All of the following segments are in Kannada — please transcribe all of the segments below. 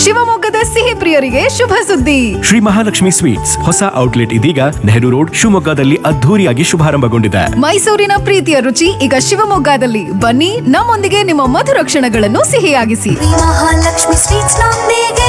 ಶಿವಮೊಗ್ಗದ ಸಿಹಿ ಪ್ರಿಯರಿಗೆ ಶುಭ ಸುದ್ದಿ ಶ್ರೀ ಮಹಾಲಕ್ಷ್ಮಿ ಸ್ವೀಟ್ಸ್ ಹೊಸ ಔಟ್ಲೆಟ್ ಇದೀಗ ನೆಹರು ರೋಡ್ ಶಿವಮೊಗ್ಗದಲ್ಲಿ ಅದ್ಧೂರಿಯಾಗಿ ಶುಭಾರಂಭಗೊಂಡಿದೆ ಮೈಸೂರಿನ ಪ್ರೀತಿಯ ರುಚಿ ಈಗ ಶಿವಮೊಗ್ಗದಲ್ಲಿ ಬನ್ನಿ ನಮ್ಮೊಂದಿಗೆ ನಿಮ್ಮ ಮಧುರ ಕ್ಷಣಗಳನ್ನು ಸಿಹಿಯಾಗಿಸಿ ಮಹಾಲಕ್ಷ್ಮಿ ಸ್ವೀಟ್ಸ್ ನೊಂದಿಗೆ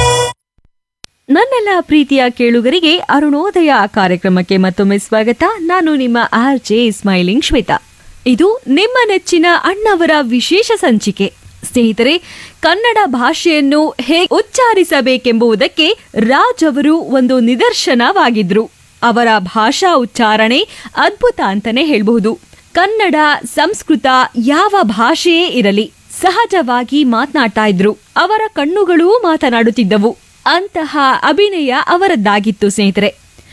ನನ್ನೆಲ್ಲ ಪ್ರೀತಿಯ ಕೇಳುಗರಿಗೆ ಅರುಣೋದಯ ಕಾರ್ಯಕ್ರಮಕ್ಕೆ ಮತ್ತೊಮ್ಮೆ ಸ್ವಾಗತ ನಾನು ನಿಮ್ಮ ಆರ್ ಜೆ ಸ್ಮೈಲಿಂಗ್ ಶ್ವೇತಾ ಇದು ನಿಮ್ಮ ನೆಚ್ಚಿನ ಅಣ್ಣವರ ವಿಶೇಷ ಸಂಚಿಕೆ ಸ್ನೇಹಿತರೆ ಕನ್ನಡ ಭಾಷೆಯನ್ನು ಹೇಗೆ ಉಚ್ಚಾರಿಸಬೇಕೆಂಬುದಕ್ಕೆ ರಾಜ್ ಅವರು ಒಂದು ನಿದರ್ಶನವಾಗಿದ್ರು ಅವರ ಭಾಷಾ ಉಚ್ಚಾರಣೆ ಅದ್ಭುತ ಅಂತಾನೆ ಹೇಳಬಹುದು ಕನ್ನಡ ಸಂಸ್ಕೃತ ಯಾವ ಭಾಷೆಯೇ ಇರಲಿ ಸಹಜವಾಗಿ ಮಾತನಾಡ್ತಾ ಇದ್ರು ಅವರ ಕಣ್ಣುಗಳೂ ಮಾತನಾಡುತ್ತಿದ್ದವು ಅಂತಹ ಅಭಿನಯ ಅವರದ್ದಾಗಿತ್ತು ಸ್ನೇಹಿತರೆ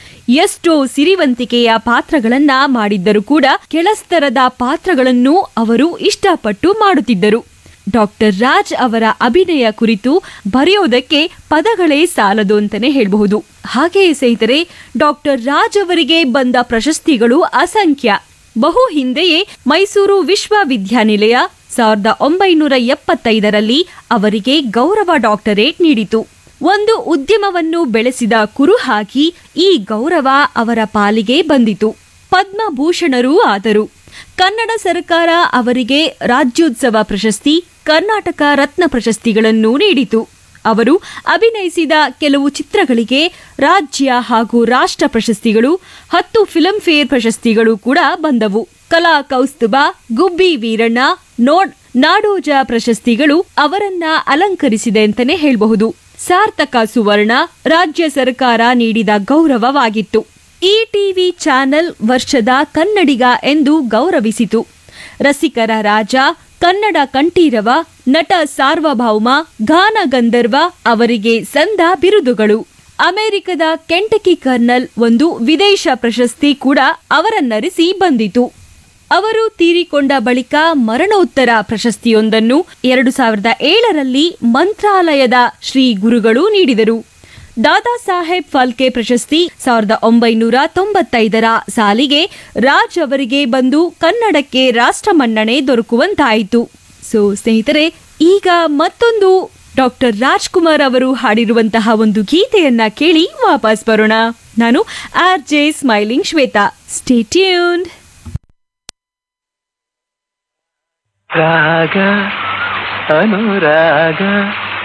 ಎಷ್ಟೋ ಸಿರಿವಂತಿಕೆಯ ಪಾತ್ರಗಳನ್ನ ಮಾಡಿದ್ದರೂ ಕೂಡ ಕೆಳಸ್ತರದ ಪಾತ್ರಗಳನ್ನು ಅವರು ಇಷ್ಟಪಟ್ಟು ಮಾಡುತ್ತಿದ್ದರು ಡಾಕ್ಟರ್ ರಾಜ್ ಅವರ ಅಭಿನಯ ಕುರಿತು ಬರೆಯೋದಕ್ಕೆ ಪದಗಳೇ ಸಾಲದು ಅಂತಾನೆ ಹೇಳಬಹುದು ಹಾಗೆಯೇ ಸ್ನೇಹಿತರೆ ಡಾಕ್ಟರ್ ರಾಜ್ ಅವರಿಗೆ ಬಂದ ಪ್ರಶಸ್ತಿಗಳು ಅಸಂಖ್ಯ ಬಹು ಹಿಂದೆಯೇ ಮೈಸೂರು ವಿಶ್ವವಿದ್ಯಾನಿಲಯ ಸಾವಿರದ ಒಂಬೈನೂರ ಎಪ್ಪತ್ತೈದರಲ್ಲಿ ಅವರಿಗೆ ಗೌರವ ಡಾಕ್ಟರೇಟ್ ನೀಡಿತು ಒಂದು ಉದ್ಯಮವನ್ನು ಬೆಳೆಸಿದ ಕುರುಹಾಗಿ ಈ ಗೌರವ ಅವರ ಪಾಲಿಗೆ ಬಂದಿತು ಪದ್ಮಭೂಷಣರೂ ಆದರು ಕನ್ನಡ ಸರ್ಕಾರ ಅವರಿಗೆ ರಾಜ್ಯೋತ್ಸವ ಪ್ರಶಸ್ತಿ ಕರ್ನಾಟಕ ರತ್ನ ಪ್ರಶಸ್ತಿಗಳನ್ನು ನೀಡಿತು ಅವರು ಅಭಿನಯಿಸಿದ ಕೆಲವು ಚಿತ್ರಗಳಿಗೆ ರಾಜ್ಯ ಹಾಗೂ ರಾಷ್ಟ್ರ ಪ್ರಶಸ್ತಿಗಳು ಹತ್ತು ಫಿಲ್ಮ್ಫೇರ್ ಪ್ರಶಸ್ತಿಗಳು ಕೂಡ ಬಂದವು ಕಲಾ ಕೌಸ್ತುಭ ಗುಬ್ಬಿ ವೀರಣ್ಣ ನೋಡ್ ನಾಡೋಜ ಪ್ರಶಸ್ತಿಗಳು ಅವರನ್ನ ಅಲಂಕರಿಸಿದೆ ಅಂತಾನೆ ಹೇಳಬಹುದು ಸಾರ್ಥಕ ಸುವರ್ಣ ರಾಜ್ಯ ಸರ್ಕಾರ ನೀಡಿದ ಗೌರವವಾಗಿತ್ತು ಈ ಟಿವಿ ಚಾನೆಲ್ ವರ್ಷದ ಕನ್ನಡಿಗ ಎಂದು ಗೌರವಿಸಿತು ರಸಿಕರ ರಾಜ ಕನ್ನಡ ಕಂಠೀರವ ನಟ ಸಾರ್ವಭೌಮ ಗಾನ ಗಂಧರ್ವ ಅವರಿಗೆ ಸಂದ ಬಿರುದುಗಳು ಅಮೆರಿಕದ ಕೆಂಟಕಿ ಕರ್ನಲ್ ಒಂದು ವಿದೇಶ ಪ್ರಶಸ್ತಿ ಕೂಡ ಅವರನ್ನರಿಸಿ ಬಂದಿತು ಅವರು ತೀರಿಕೊಂಡ ಬಳಿಕ ಮರಣೋತ್ತರ ಪ್ರಶಸ್ತಿಯೊಂದನ್ನು ಎರಡು ಸಾವಿರದ ಏಳರಲ್ಲಿ ಮಂತ್ರಾಲಯದ ಶ್ರೀ ಗುರುಗಳು ನೀಡಿದರು ದಾದಾ ಸಾಹೇಬ್ ಫಾಲ್ಕೆ ಪ್ರಶಸ್ತಿ ಸಾವಿರದ ಒಂಬೈನೂರ ತೊಂಬತ್ತೈದರ ಸಾಲಿಗೆ ರಾಜ್ ಅವರಿಗೆ ಬಂದು ಕನ್ನಡಕ್ಕೆ ರಾಷ್ಟ್ರ ಮನ್ನಣೆ ದೊರಕುವಂತಾಯಿತು ಸೊ ಸ್ನೇಹಿತರೆ ಈಗ ಮತ್ತೊಂದು ಡಾಕ್ಟರ್ ರಾಜ್ಕುಮಾರ್ ಅವರು ಹಾಡಿರುವಂತಹ ಒಂದು ಗೀತೆಯನ್ನ ಕೇಳಿ ವಾಪಸ್ ಬರೋಣ ನಾನು R J smiling Shweta stay tuned ರಾಗ ಅನುರಾಗ